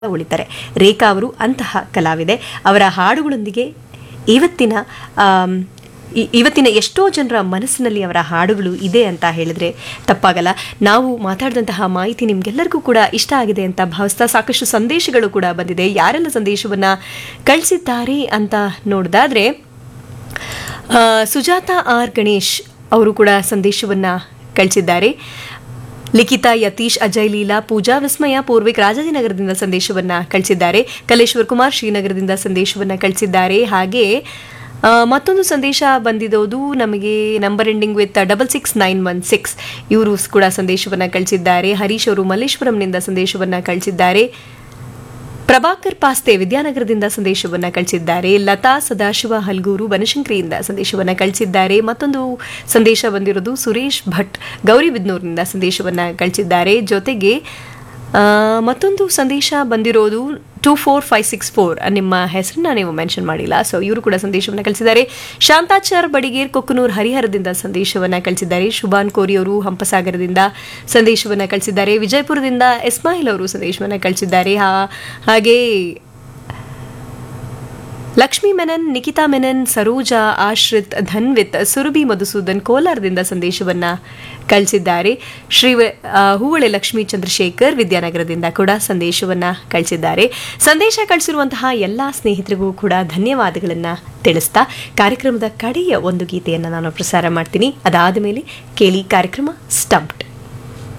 ಉಳಿತಾರೆ ರೇಖಾ ಅವರು ಅಂತಹ ಕಲಾವಿದೆ ಅವರ ಹಾಡುಗಳೊಂದಿಗೆ ಇವತ್ತಿನ ಆಮ್, ಇ- ಇವತ್ತಿನ ಎಷ್ಟೋ ಜನರ ಮನಸ್ಸಿನಲ್ಲಿ ಅವರ ಹಾಡುಗಳು ಇದೆ ಅಂತ ಹೇಳಿದ್ರೆ ತಪ್ಪಾಗಲ್ಲ ನಾವು ಮಾತಾಡಿದಂತಹ ಮಾಹಿತಿ ನಿಮ್ಗೆಲ್ಲರಿಗೂ ಕೂಡ ಇಷ್ಟ ಆಗಿದೆ ಅಂತ ಭಾವಿಸ್ತಾ ಸಾಕಷ್ಟು ಸಂದೇಶಗಳು ಕೂಡ ಬಂದಿದೆ ಯಾರೆಲ್ಲ ಸಂದೇಶವನ್ನ ಕಳಿಸಿದ್ದಾರೆ ಅಂತ ನೋಡಿದಾದ್ರೆ ಆ, ಸುಜಾತ ಆರ್ ಗಣೇಶ್ ಅವರು ಕೂಡ ಸಂದೇಶವನ್ನ ಕಳಿಸಿದ್ದಾರೆ ಲಿಖಿತಾ ಯತೀಶ್ ಅಜಯ್ ಲೀಲಾ ಪೂಜಾ ವಿಸ್ಮಯ ಪೂರ್ವಿಕ್ ರಾಜಾಜಿನಗರದಿಂದ ಸಂದೇಶವನ್ನ ಕಳಿಸಿದ್ದಾರೆ ಕಲೇಶ್ವರ್ ಕುಮಾರ್ ಶ್ರೀನಗರದಿಂದ ಸಂದೇಶವನ್ನ ಕಳಿಸಿದ್ದಾರೆ ಹಾಗೆ ಆ, ಮತ್ತೊಂದು ಸಂದೇಶ ಬಂದಿರೋದು ನಮಗೆ number ending with double six nine one six ಇವರು ಕೂಡ ಸಂದೇಶವನ್ನ ಕಳಿಸಿದ್ದಾರೆ ಹರೀಶ್ ಅವರು ಮಲ್ಲೇಶ್ವರಂನಿಂದ ಸಂದೇಶವನ್ನ ಕಳಿಸಿದ್ದಾರೆ ಪ್ರಭಾಕರ್ ಪಾಸ್ತೆ ವಿದ್ಯಾನಗರದಿಂದ ಸಂದೇಶವನ್ನ ಕಳಿಸಿದ್ದಾರೆ ಲತಾ ಸದಾಶಿವ ಹಲ್ಗೂರು ಬನಶಂಕರಿಯಿಂದ ಸಂದೇಶವನ್ನ ಕಳಿಸಿದ್ದಾರೆ ಮತ್ತೊಂದು ಸಂದೇಶ ಬಂದಿರೋದು ಸುರೇಶ್ ಭಟ್ ಗೌರಿಬಿದ್ನೂರಿನಿಂದ ಸಂದೇಶವನ್ನ ಕಳಿಸಿದ್ದಾರೆ ಜೊತೆಗೆ ಆ, ಮತ್ತೊಂದು ಸಂದೇಶ ಬಂದಿರೋದು two four five six four ನಿಮ್ಮ ಹೆಸರನ್ನ ನೀವು ಮೆನ್ಷನ್ ಮಾಡಿಲ್ಲ ಸೊ ಇವರು ಕೂಡ ಸಂದೇಶವನ್ನು ಕಳಿಸಿದ್ದಾರೆ ಶಾಂತಾಚಾರ್ ಬಡಿಗೇರ್ ಕೊಕ್ಕನೂರ್ ಹರಿಹರದಿಂದ ಸಂದೇಶವನ್ನ ಕಳಿಸಿದ್ದಾರೆ ಶುಭಾನ್ ಕೋರಿ ಅವರು ಹಂಪಸಾಗರದಿಂದ ಸಂದೇಶವನ್ನ ಕಳಿಸಿದ್ದಾರೆ ವಿಜಯಪುರದಿಂದ ಇಸ್ಮಾಯಿಲ್ ಅವರು ಸಂದೇಶವನ್ನ ಕಳಿಸಿದ್ದಾರೆ ಹಾ- ಹಾಗೆ ಲಕ್ಷ್ಮೀ ಮೆನನ್ ನಿಖಿತಾ ಮೆನನ್ ಸರೋಜಾ ಆಶ್ರಿತ್ ಧನ್ವಿತ್ ಸುರಭಿ ಮಧುಸೂದನ್ ಕೋಲಾರದಿಂದ ಸಂದೇಶವನ್ನ ಕಳಿಸಿದ್ದಾರೆ ಶ್ರೀ ಆ, ಹೂವಳೆ ಲಕ್ಷ್ಮೀ ಚಂದ್ರಶೇಖರ್ ವಿದ್ಯಾನಗರದಿಂದ ಕೂಡ ಸಂದೇಶವನ್ನ ಕಳಿಸಿದ್ದಾರೆ ಸಂದೇಶ ಕಳಿಸಿರುವಂತಹ ಎಲ್ಲ ಸ್ನೇಹಿತರಿಗೂ ಕೂಡ ಧನ್ಯವಾದಗಳನ್ನ ತಿಳಿಸ್ತಾ ಕಾರ್ಯಕ್ರಮದ ಕಡೆಯ ಒಂದು ಗೀತೆಯನ್ನು ನಾನು ಪ್ರಸಾರ ಮಾಡ್ತೀನಿ ಅದಾದ ಮೇಲೆ ಕೇಳಿ ಕಾರ್ಯಕ್ರಮ ಸ್ಟಂಪ್